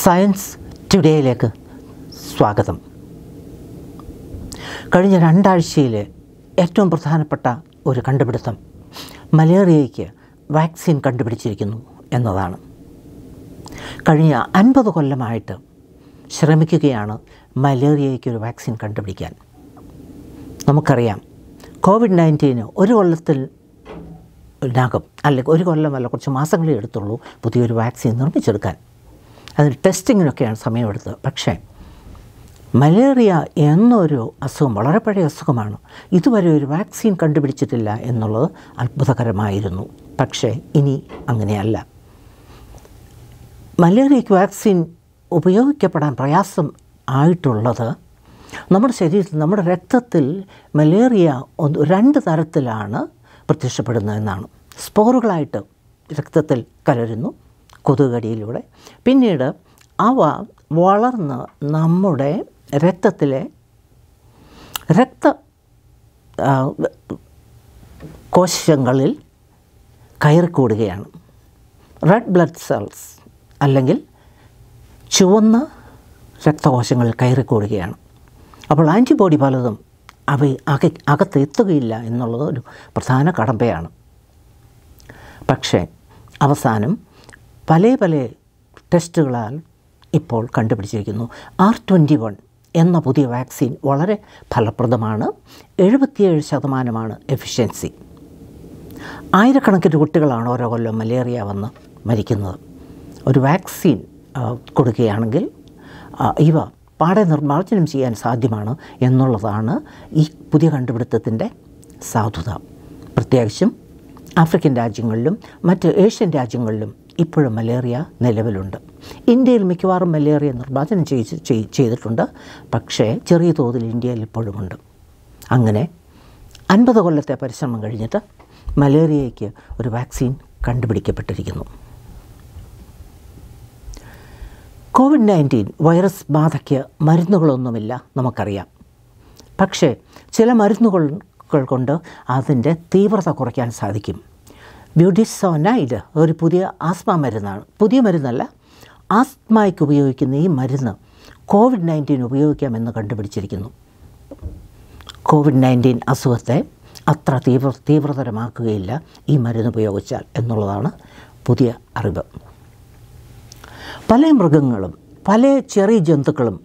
science ടുഡേയിലേക്ക് സ്വാഗതം കഴിഞ്ഞ രണ്ടാഴ്ചയിലെ ഏറ്റവും പ്രധാനപ്പെട്ട ഒരു കണ്ടുപിടുത്തം മലേറിയയ്ക്ക് വാക്സിൻ കണ്ടുപിടിച്ചിരിക്കുന്നു എന്നതാണ് കഴിഞ്ഞ അൻപത് കൊല്ലമായിട്ട് ശ്രമിക്കുകയാണ് മലേറിയയ്ക്ക് ഒരു വാക്സിൻ കണ്ടുപിടിക്കാൻ നമുക്കറിയാം കോവിഡ് നയൻറ്റീന് ഒരു കൊല്ലത്തിൽ ഇതിനകം അല്ലെങ്കിൽ ഒരു കൊല്ലമല്ല കുറച്ച് മാസങ്ങളേ എടുത്തുള്ളൂ പുതിയൊരു വാക്സിൻ നിർമ്മിച്ചെടുക്കാൻ അതിന് ടെസ്റ്റിങ്ങിനൊക്കെയാണ് സമയമെടുത്തത് പക്ഷേ മലേറിയ എന്നൊരു അസുഖം വളരെ പഴയ അസുഖമാണ് ഇതുവരെ ഒരു വാക്സിൻ കണ്ടുപിടിച്ചിട്ടില്ല എന്നുള്ളത് അത്ഭുതകരമായിരുന്നു പക്ഷേ ഇനി അങ്ങനെയല്ല മലേറിയയ്ക്ക് വാക്സിൻ ഉപയോഗിക്കപ്പെടാൻ പ്രയാസം ആയിട്ടുള്ളത് നമ്മുടെ ശരീരത്തിൽ നമ്മുടെ രക്തത്തിൽ മലേറിയ ഒന്ന് രണ്ട് തരത്തിലാണ് പ്രത്യക്ഷപ്പെടുന്നതെന്നാണ് സ്പോറുകളായിട്ട് രക്തത്തിൽ കലരുന്നു കൊതുകടിയിലൂടെ പിന്നീട് അവ വളർന്ന് നമ്മുടെ രക്തത്തിലെ രക്ത ആ, കോശങ്ങളിൽ കയറിക്കൂടുകയാണ് റെഡ് ബ്ലഡ് സെൽസ് അല്ലെങ്കിൽ ചുവന്ന രക്തകോശങ്ങളിൽ കയറിക്കൂടുകയാണ് അപ്പോൾ ആൻറ്റിബോഡി പലതും അവ അക അകത്ത് എത്തുകയില്ല എന്നുള്ളത് ഒരു പ്രധാന കടമ്പയാണ് പക്ഷേ അവസാനം പല പല ടെസ്റ്റുകളാൽ ഇപ്പോൾ കണ്ടുപിടിച്ചിരിക്കുന്നു ആർ ട്വൻറ്റി വൺ എന്ന പുതിയ വാക്സിൻ വളരെ ഫലപ്രദമാണ് എഴുപത്തിയേഴ് ശതമാനമാണ് എഫിഷ്യൻസി ആയിരക്കണക്കിന് കുട്ടികളാണ് ഓരോ കൊല്ലം മലേറിയ വന്ന് മരിക്കുന്നത് ഒരു വാക്സിൻ ആ, കൊടുക്കുകയാണെങ്കിൽ ആ, ഇവ പാടെ നിർമ്മാർജ്ജനം ചെയ്യാൻ സാധ്യമാണ് എന്നുള്ളതാണ് ഈ പുതിയ കണ്ടുപിടുത്തത്തിൻ്റെ സാധുത പ്രത്യേകിച്ചും ആഫ്രിക്കൻ രാജ്യങ്ങളിലും മറ്റ് ഏഷ്യൻ രാജ്യങ്ങളിലും ഇപ്പോഴും മലേറിയ നിലവിലുണ്ട് ഇന്ത്യയിൽ മിക്കവാറും മലേറിയ നിർമ്മാർജ്ജനം ചെയ്ത് ചെയ്- ചെയ്തിട്ടുണ്ട് പക്ഷേ ചെറിയ തോതിൽ ഇന്ത്യയിൽ ഇപ്പോഴുമുണ്ട് അങ്ങനെ അൻപത് കൊല്ലത്തെ പരിശ്രമം കഴിഞ്ഞിട്ട് മലേറിയയ്ക്ക് ഒരു വാക്സിൻ കണ്ടുപിടിക്കപ്പെട്ടിരിക്കുന്നു കോവിഡ് നയൻറ്റീൻ വൈറസ് ബാധയ്ക്ക് മരുന്നുകളൊന്നുമില്ല നമുക്കറിയാം പക്ഷേ ചില മരുന്നുകൾ കൊണ്ട് അതിൻ്റെ തീവ്രത കുറയ്ക്കാൻ സാധിക്കും ബ്യൂഡിസോനൈഡ് ഒരു പുതിയ ആസ്മ മരുന്നാണ് പുതിയ മരുന്നല്ല ആസ്മയ്ക്ക് ഉപയോഗിക്കുന്ന ഈ മരുന്ന് കോവിഡ് നയൻറ്റീൻ ഉപയോഗിക്കാമെന്ന് കണ്ടുപിടിച്ചിരിക്കുന്നു കോവിഡ് നയൻറ്റീൻ അസുഖത്തെ അത്ര തീവ്ര തീവ്രതരമാക്കുകയില്ല ഈ മരുന്ന് ഉപയോഗിച്ചാൽ എന്നുള്ളതാണ് പുതിയ അറിവ് പല മൃഗങ്ങളും പല ചെറിയ ജന്തുക്കളും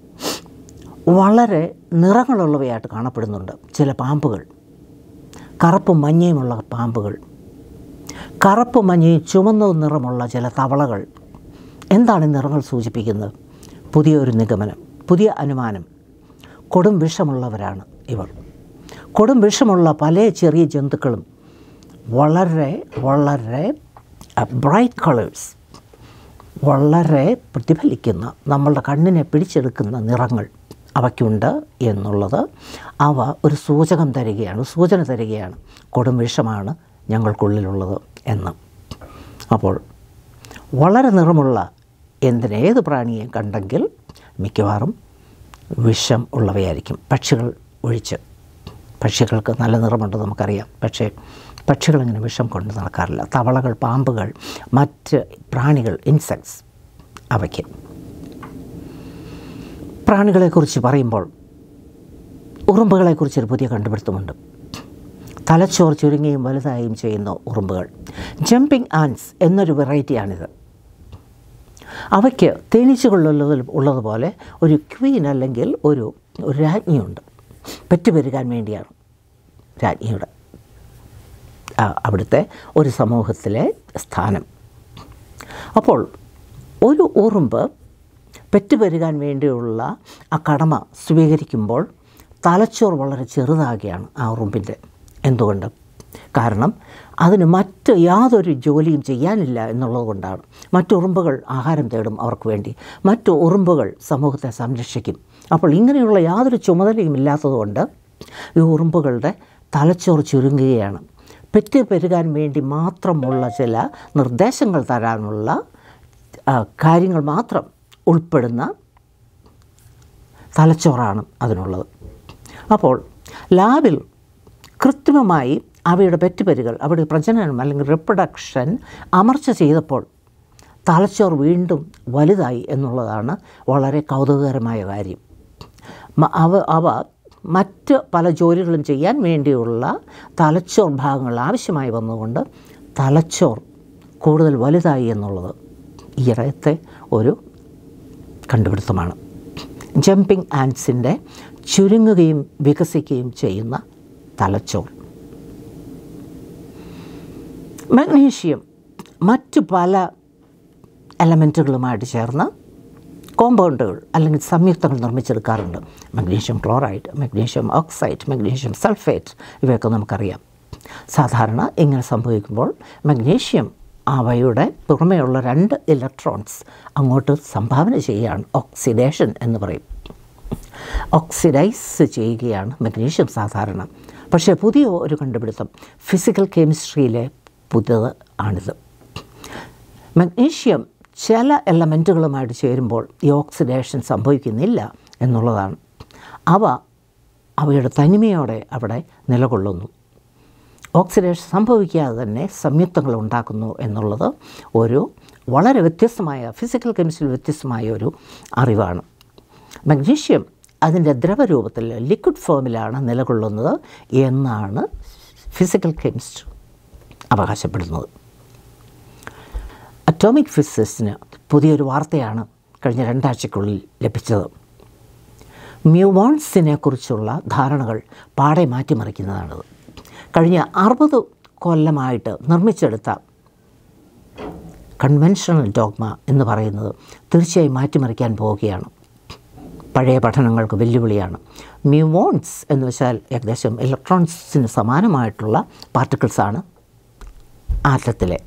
വളരെ നിറങ്ങളുള്ളവയായിട്ട് കാണപ്പെടുന്നുണ്ട് ചില പാമ്പുകൾ കറുപ്പും മഞ്ഞയുമുള്ള പാമ്പുകൾ കറുപ്പും മഞ്ഞയും ചുവന്ന നിറമുള്ള ചില തവളകൾ എന്താണ് ഈ നിറങ്ങൾ സൂചിപ്പിക്കുന്നത് പുതിയൊരു നിഗമനം പുതിയ അനുമാനം കൊടും വിഷമുള്ളവരാണ് ഇവർ കൊടും വിഷമുള്ള പല ചെറിയ ജന്തുക്കളും വളരെ വളരെ ബ്രൈറ്റ് കളേഴ്സ് വളരെ പ്രതിഫലിക്കുന്ന നമ്മളുടെ കണ്ണിനെ പിടിച്ചെടുക്കുന്ന നിറങ്ങൾ അവയ്ക്കുണ്ട് എന്നുള്ളത് അവ ഒരു സൂചകം തരികയാണ് സൂചന തരികയാണ് കൊടും വിഷമാണ് ഞങ്ങൾക്കുള്ളിലുള്ളത് എന്ന് അപ്പോൾ വളരെ നിറമുള്ള എന്തിന് ഏത് പ്രാണിയെ കണ്ടെങ്കിൽ മിക്കവാറും വിഷം ഉള്ളവയായിരിക്കും പക്ഷികൾ ഒഴിച്ച് പക്ഷികൾക്ക് നല്ല നിറമുണ്ട് നമുക്കറിയാം പക്ഷേ പക്ഷികളിങ്ങനെ വിഷം കൊണ്ട് നടക്കാറില്ല തവളകൾ പാമ്പുകൾ മറ്റ് പ്രാണികൾ ഇൻസെക്ട്സ് അവയ്ക്ക് പ്രാണികളെക്കുറിച്ച് പറയുമ്പോൾ ഉറുമ്പുകളെക്കുറിച്ചൊരു പുതിയ കണ്ടുപിടുത്തമുണ്ട് തലച്ചോർ ചുരുങ്ങിയും വലുതായും ചെയ്യുന്ന ഉറുമ്പുകൾ ജമ്പിങ് ആൻസ് എന്നൊരു വെറൈറ്റിയാണിത് അവയ്ക്ക് തേനീച്ചകളുള്ളത് ഉള്ളതുപോലെ ഒരു ക്വീൻ അല്ലെങ്കിൽ ഒരു ഒരു രാജ്ഞിയുണ്ട് പെറ്റുപെരുകാൻ വേണ്ടിയാണ് രാജ്ഞിയുടെ ആ, അവിടുത്തെ ഒരു സമൂഹത്തിലെ സ്ഥാനം അപ്പോൾ ഒരു ഉറുമ്പ് പെറ്റുപെരുകാൻ വേണ്ടിയുള്ള ആ കടമ സ്വീകരിക്കുമ്പോൾ തലച്ചോർ വളരെ ചെറുതാകുകയാണ് ആ ഉറുമ്പിൻ്റെ എന്തുകൊണ്ട് കാരണം അതിന് മറ്റ് യാതൊരു ജോലിയും ചെയ്യാനില്ല എന്നുള്ളത് കൊണ്ടാണ് മറ്റു ഉറുമ്പുകൾ ആഹാരം തേടും അവർക്ക് വേണ്ടി മറ്റു ഉറുമ്പുകൾ സമൂഹത്തെ സംരക്ഷിക്കും അപ്പോൾ ഇങ്ങനെയുള്ള യാതൊരു ചുമതലയും ഇല്ലാത്തതുകൊണ്ട് ഈ ഉറുമ്പുകളുടെ തലച്ചോറ് ചുരുങ്ങുകയാണ് പെറ്റ് പെരുകാൻ വേണ്ടി മാത്രമുള്ള ചില നിർദ്ദേശങ്ങൾ തരാനുള്ള ആ, കാര്യങ്ങൾ മാത്രം ഉൾപ്പെടുന്ന തലച്ചോറാണ് അതിനുള്ളത് അപ്പോൾ ലാബിൽ കൃത്രിമമായി അവയുടെ പെറ്റുപെരുകൾ അവയുടെ പ്രജനനം അല്ലെങ്കിൽ റിപ്രൊഡക്ഷൻ അമർച്ച ചെയ്തപ്പോൾ തലച്ചോർ വീണ്ടും വലുതായി എന്നുള്ളതാണ് വളരെ കൗതുകകരമായ കാര്യം മ- അവ അവ മറ്റ് പല ജോലികളും ചെയ്യാൻ വേണ്ടിയുള്ള തലച്ചോർ ഭാഗങ്ങൾ ആവശ്യമായി വന്നുകൊണ്ട് തലച്ചോർ കൂടുതൽ വലുതായി എന്നുള്ളത് ഈയിടത്തെ ഒരു കണ്ടുപിടുത്തമാണ് ജമ്പിംഗ് ആൻസിൻ്റെ ചുരുങ്ങുകയും വികസിക്കുകയും ചെയ്യുന്ന തലച്ചോർ മഗ്നീഷ്യം മറ്റ് പല എലമെൻറ്റുകളുമായിട്ട് ചേർന്ന് കോമ്പൗണ്ടുകൾ അല്ലെങ്കിൽ സംയുക്തങ്ങൾ നിർമ്മിച്ചെടുക്കാറുണ്ട് magnesium chloride magnesium oxide magnesium sulphate ഇവയൊക്കെ നമുക്കറിയാം സാധാരണ ഇങ്ങനെ സംഭവിക്കുമ്പോൾ മഗ്നീഷ്യം അവയുടെ പുറമെയുള്ള രണ്ട് ഇലക്ട്രോൺസ് അങ്ങോട്ട് സംഭാവന ചെയ്യുകയാണ് ഓക്സിഡേഷൻ എന്ന് പറയും ഓക്സിഡൈസ് ചെയ്യുകയാണ് മഗ്നീഷ്യം സാധാരണ പക്ഷേ പുതിയ ഒരു കണ്ടുപിടുത്തം ഫിസിക്കൽ കെമിസ്ട്രിയിലെ പുതിയത് ആണിത് മഗ്നീഷ്യം ചില എലമെൻറ്റുകളുമായിട്ട് ചേരുമ്പോൾ ഈ ഓക്സിഡേഷൻ സംഭവിക്കുന്നില്ല എന്നുള്ളതാണ് അവ അവയുടെ തനിമയോടെ അവിടെ നിലകൊള്ളുന്നു ഓക്സിഡേഷൻ സംഭവിക്കാതെ തന്നെ സംയുക്തങ്ങൾ ഉണ്ടാക്കുന്നു എന്നുള്ളത് ഒരു വളരെ വ്യത്യസ്തമായ ഫിസിക്കൽ കെമിസ്ട്രി വ്യത്യസ്തമായ ഒരു അറിവാണ് മഗ്നീഷ്യം അതിൻ്റെ ദ്രവരൂപത്തിൽ ലിക്വിഡ് ഫോമിലാണ് നിലകൊള്ളുന്നത് എന്നാണ് ഫിസിക്കൽ കെമിസ്റ്റ് അവകാശപ്പെടുന്നത് അറ്റോമിക് ഫിസിക്സിന് പുതിയൊരു വാർത്തയാണ് കഴിഞ്ഞ രണ്ടാഴ്ചയ്ക്കുള്ളിൽ ലഭിച്ചത് മ്യൂവോൺസിനെ കുറിച്ചുള്ള ധാരണകൾ പാടെ മാറ്റിമറിക്കുന്നതാണിത് കഴിഞ്ഞ അറുപത് കൊല്ലമായിട്ട് നിർമ്മിച്ചെടുത്ത കൺവെൻഷണൽ ഡോഗ്മ എന്ന് പറയുന്നത് തീർച്ചയായും മാറ്റിമറിക്കാൻ പോവുകയാണ് പഴയ പഠനങ്ങൾക്ക് വെല്ലുവിളിയാണ് മ്യൂവോൺസ് എന്ന് വെച്ചാൽ ഏകദേശം ഇലക്ട്രോൺസിന് സമാനമായിട്ടുള്ള പാർട്ടിക്കിൾസാണ് ആറ്റത്തിലെ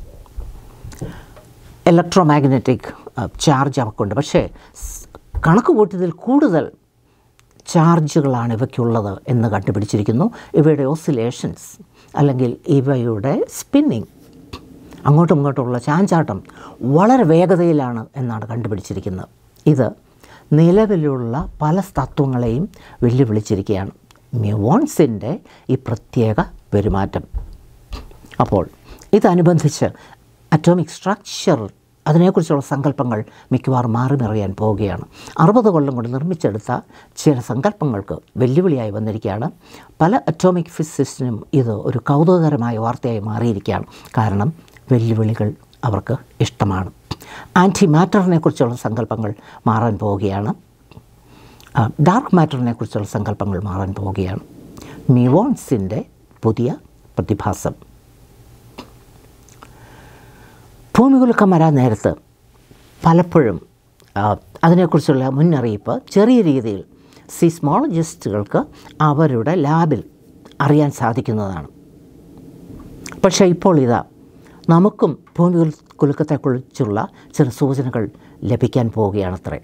ഇലക്ട്രോ മാഗ്നറ്റിക് ചാർജ് അവക്കുണ്ട് പക്ഷേ സ് കണക്ക് കൂട്ടിയതിൽ കൂടുതൽ ചാർജുകളാണ് ഇവയ്ക്കുള്ളത് എന്ന് കണ്ടുപിടിച്ചിരിക്കുന്നു ഇവയുടെ ഓസിലേഷൻസ് അല്ലെങ്കിൽ ഇവയുടെ സ്പിന്നിങ് അങ്ങോട്ടും ഇങ്ങോട്ടുമുള്ള ചാഞ്ചാട്ടം വളരെ വേഗതയിലാണ് എന്നാണ് കണ്ടുപിടിച്ചിരിക്കുന്നത് ഇത് നിലവിലുള്ള പല തത്വങ്ങളെയും വെല്ലുവിളിച്ചിരിക്കുകയാണ് മ്യൂവോൺസിൻ്റെ ഈ പ്രത്യേക പെരുമാറ്റം അപ്പോൾ ഇതനുബന്ധിച്ച് അറ്റോമിക് സ്ട്രക്ചർ അതിനെക്കുറിച്ചുള്ള സങ്കല്പങ്ങൾ മിക്കവാറും മാറി മറിയാൻ പോവുകയാണ് അറുപത് കൊല്ലം കൊണ്ട് നിർമ്മിച്ചെടുത്ത ചില സങ്കല്പങ്ങൾക്ക് വെല്ലുവിളിയായി വന്നിരിക്കുകയാണ് പല അറ്റോമിക് ഫിസിസ്റ്റിനും ഇത് ഒരു കൗതുകകരമായ വാർത്തയായി മാറിയിരിക്കുകയാണ് കാരണം വെല്ലുവിളികൾ അവർക്ക് ഇഷ്ടമാണ് ആൻറ്റി മാറ്ററിനെ കുറിച്ചുള്ള സങ്കല്പങ്ങൾ മാറാൻ പോവുകയാണ് ഡാർക്ക് മാറ്ററിനെ കുറിച്ചുള്ള സങ്കല്പങ്ങൾ മാറാൻ പോവുകയാണ് മിവോൺസിൻ്റെ പുതിയ പ്രതിഭാസം ഭൂമികുലുക്കം വരാൻ നേരത്ത് പലപ്പോഴും ആ, അതിനെക്കുറിച്ചുള്ള മുന്നറിയിപ്പ് ചെറിയ രീതിയിൽ സിസ്മോളജിസ്റ്റുകൾക്ക് അവരുടെ ലാബിൽ അറിയാൻ സാധിക്കുന്നതാണ് പക്ഷേ ഇപ്പോൾ ഇതാ നമുക്കും ഭൂമി കുൽ- കുലുക്കത്തെക്കുറിച്ചുള്ള ചില സൂചനകൾ ലഭിക്കാൻ പോവുകയാണത്രേ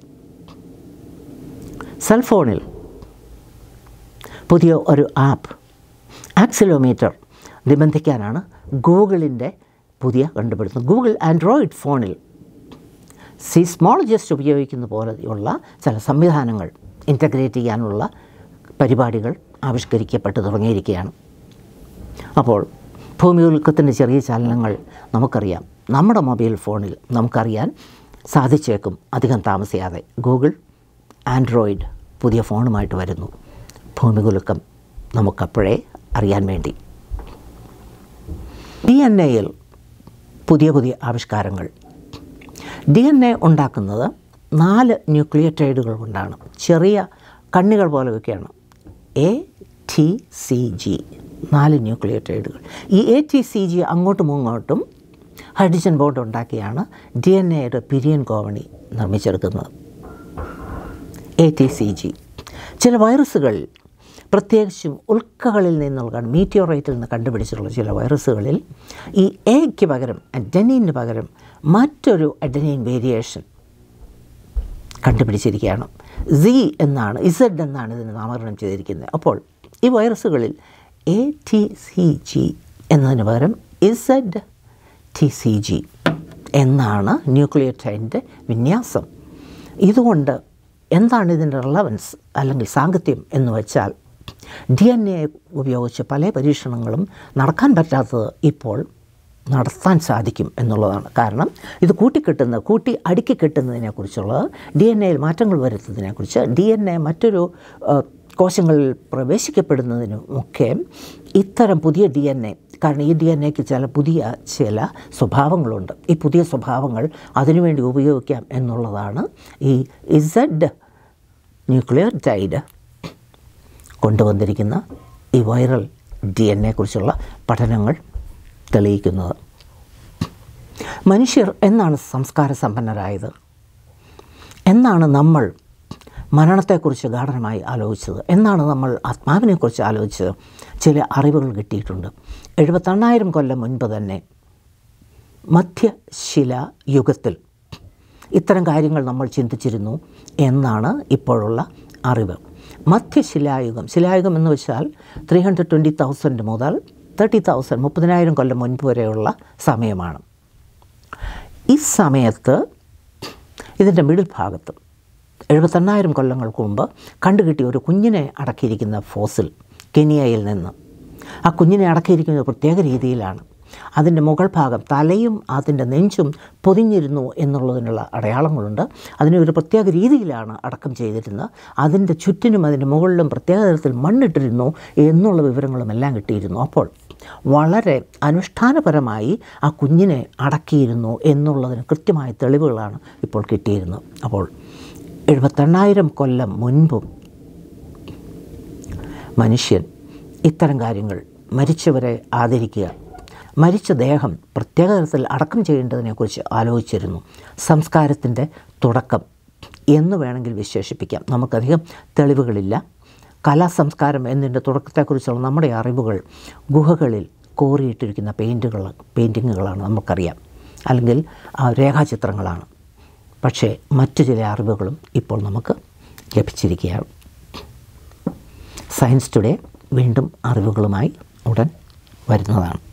സെൽഫോണിൽ പുതിയ ഒരു ആപ്പ് ആക്സിലോമീറ്റർ നിബന്ധിക്കാനാണ് ഗൂഗിളിൻ്റെ പുതിയ കണ്ടുപിടുത്തം ഗൂഗിൾ ആൻഡ്രോയിഡ് ഫോണിൽ സിസ്മോളജിസ്റ്റ് ഉപയോഗിക്കുന്ന പോലെയുള്ള ചില സംവിധാനങ്ങൾ ഇൻ്റഗ്രേറ്റ് ചെയ്യാനുള്ള പരിപാടികൾ ആവിഷ്കരിക്കപ്പെട്ട് തുടങ്ങിയിരിക്കുകയാണ് അപ്പോൾ ഭൂമി ഉൽക്കത്തിൻ്റെ ചെറിയ ചലനങ്ങൾ നമുക്കറിയാം നമ്മുടെ മൊബൈൽ ഫോണിൽ നമുക്കറിയാൻ സാധിച്ചേക്കും അധികം താമസിയാതെ ഗൂഗിൾ ആൻഡ്രോയിഡ് പുതിയ ഫോണുമായിട്ട് വരുന്നു ഭൂമി കുലുക്കം നമുക്കപ്പോഴേ അറിയാൻ വേണ്ടി ഡി എൻ എയിൽ പുതിയ പുതിയ ആവിഷ്കാരങ്ങൾ ഡി എൻ എ ഉണ്ടാക്കുന്നത് നാല് ന്യൂക്ലിയോറ്റൈഡുകൾ കൊണ്ടാണ് ചെറിയ കണ്ണികൾ പോലെയൊക്കെയാണ് എ ടി സി ജി നാല് ന്യൂക്ലിയോറ്റൈഡുകൾ ഈ എ ടി സി ജി അങ്ങോട്ടും ഇങ്ങോട്ടും ഹൈഡ്രജൻ ബോണ്ട് ഉണ്ടാക്കിയാണ് ഡി എൻ എയുടെ പിരിയൻ കോവണി നിർമ്മിച്ചെടുക്കുന്നത് എ ടി സി ജി ചില വൈറസുകളിൽ പ്രത്യേകിച്ചും ഉൽക്കകളിൽ നിന്നുള്ള മീറ്റിയോറൈറ്റിൽ നിന്ന് കണ്ടുപിടിച്ചിട്ടുള്ള ചില വൈറസുകളിൽ ഈ എക്ക് പകരം അഡനീന് പകരം മറ്റൊരു അഡനീൻ വേരിയേഷൻ കണ്ടുപിടിച്ചിരിക്കുകയാണ് സി എന്നാണ് ഇസഡ് എന്നാണ് ഇതിന് നാമകരണം ചെയ്തിരിക്കുന്നത് അപ്പോൾ ഈ വൈറസുകളിൽ എ ടി സി ജി എന്നതിന് പകരം ഇസഡ് ടി സി ജി എന്നാണ് ന്യൂക്ലിയോടൈഡിൻ്റെ വിന്യാസം ഇതുകൊണ്ട് എന്താണ് ഇതിൻ്റെ റിലവൻസ് അല്ലെങ്കിൽ സാങ്കത്യം എന്ന് വെച്ചാൽ ഡി എൻ എ ഉപയോഗിച്ച് പല പരീക്ഷണങ്ങളും നടക്കാൻ പറ്റാത്തത് ഇപ്പോൾ നടത്താൻ സാധിക്കും എന്നുള്ളതാണ് കാരണം ഇത് കൂട്ടിക്കെട്ടുന്ന കൂട്ടി അടുക്കി കെട്ടുന്നതിനെക്കുറിച്ചുള്ളത് ഡി എൻ എയിൽ മാറ്റങ്ങൾ വരുത്തുന്നതിനെക്കുറിച്ച് ഡി എൻ എ മറ്റൊരു ആ, കോശങ്ങളിൽ പ്രവേശിക്കപ്പെടുന്നതിനും ഒക്കെ ഇത്തരം പുതിയ ഡി എൻ എ കാരണം ഈ ഡി എൻ എക്ക് ചില പുതിയ ചില സ്വഭാവങ്ങളുണ്ട് ഈ പുതിയ സ്വഭാവങ്ങൾ അതിനുവേണ്ടി ഉപയോഗിക്കാം എന്നുള്ളതാണ് ഈ ഇസഡ് ന്യൂക്ലിയർ ടൈഡ് കൊണ്ടുവന്നിരിക്കുന്ന ഈ വൈറൽ ഡി എൻ എക്കുറിച്ചുള്ള പഠനങ്ങൾ തെളിയിക്കുന്നത് മനുഷ്യർ എന്നാണ് സംസ്കാര സമ്പന്നരായത് എന്നാണ് നമ്മൾ മരണത്തെക്കുറിച്ച് ഗാഠനമായി ആലോചിച്ചത് എന്നാണ് നമ്മൾ ആത്മാവിനെക്കുറിച്ച് ആലോചിച്ചത് ചില അറിവുകൾ കിട്ടിയിട്ടുണ്ട് എഴുപത്തെണ്ണായിരം കൊല്ലം മുൻപ് തന്നെ മധ്യശില യുഗത്തിൽ ഇത്തരം കാര്യങ്ങൾ നമ്മൾ ചിന്തിച്ചിരുന്നു എന്നാണ് ഇപ്പോഴുള്ള അറിവ് മധ്യശിലായുഗം ശിലായുഗം എന്ന് വെച്ചാൽ ത്രീ ഹൺഡ്രഡ് ട്വൻറ്റി തൗസൻഡ് മുതൽ തേർട്ടി തൗസൻഡ് മുപ്പതിനായിരം കൊല്ലം മുൻപ് വരെയുള്ള സമയമാണ് ഈ സമയത്ത് ഇതിൻ്റെ മിഡിൽ ഭാഗത്ത് എഴുപത്തെണ്ണായിരം കൊല്ലങ്ങൾക്ക് മുമ്പ് കണ്ടുകിട്ടിയ ഒരു കുഞ്ഞിനെ അടക്കിയിരിക്കുന്ന ഫോസിൽ കെനിയയിൽ നിന്ന് ആ കുഞ്ഞിനെ അടക്കിയിരിക്കുന്ന ഒരു പ്രത്യേക രീതിയിലാണ് അതിൻ്റെ മുകൾ ഭാഗം തലയും അതിൻ്റെ നെഞ്ചും പൊതിഞ്ഞിരുന്നു എന്നുള്ളതിനുള്ള അടയാളങ്ങളുണ്ട് അതിനെ ഒരു പ്രത്യേക രീതിയിലാണ് അടക്കം ചെയ്തിരുന്നത് അതിൻ്റെ ചുറ്റിനും അതിൻ്റെ മുകളിലും പ്രത്യേക തരത്തിൽ മണ്ണിട്ടിരുന്നു എന്നുള്ള വിവരങ്ങളും എല്ലാം കിട്ടിയിരുന്നു അപ്പോൾ വളരെ അനുഷ്ഠാനപരമായി ആ കുഞ്ഞിനെ അടക്കിയിരുന്നു എന്നുള്ളതിന് കൃത്യമായ തെളിവുകളാണ് ഇപ്പോൾ കിട്ടിയിരുന്നത് അപ്പോൾ എഴുപത്തെണ്ണായിരം കൊല്ലം മുൻപും മനുഷ്യൻ ഇത്തരം കാര്യങ്ങൾ മരിച്ചവരെ ആദരിക്കുക മരിച്ച ദേഹം പ്രത്യേക തരത്തിൽ അടക്കം ചെയ്യേണ്ടതിനെക്കുറിച്ച് ആലോചിച്ചിരുന്നു സംസ്കാരത്തിൻ്റെ തുടക്കം എന്ന് വേണമെങ്കിൽ വിശേഷിപ്പിക്കാം നമുക്കധികം തെളിവുകളില്ല കലാസംസ്കാരം എന്നതിൻ്റെ തുടക്കത്തെക്കുറിച്ചുള്ള നമ്മുടെ അറിവുകൾ ഗുഹകളിൽ കോറിയിട്ടിരിക്കുന്ന പെയിൻറ്റുകൾ പെയിൻറ്റിങ്ങുകളാണ് നമുക്കറിയാം അല്ലെങ്കിൽ ആ, രേഖാചിത്രങ്ങളാണ് പക്ഷേ മറ്റു ചില അറിവുകളും ഇപ്പോൾ നമുക്ക് ലഭിച്ചിരിക്കുകയാണ് സയൻസ് ടുഡേ വീണ്ടും അറിവുകളുമായി ഉടൻ വരുന്നതാണ്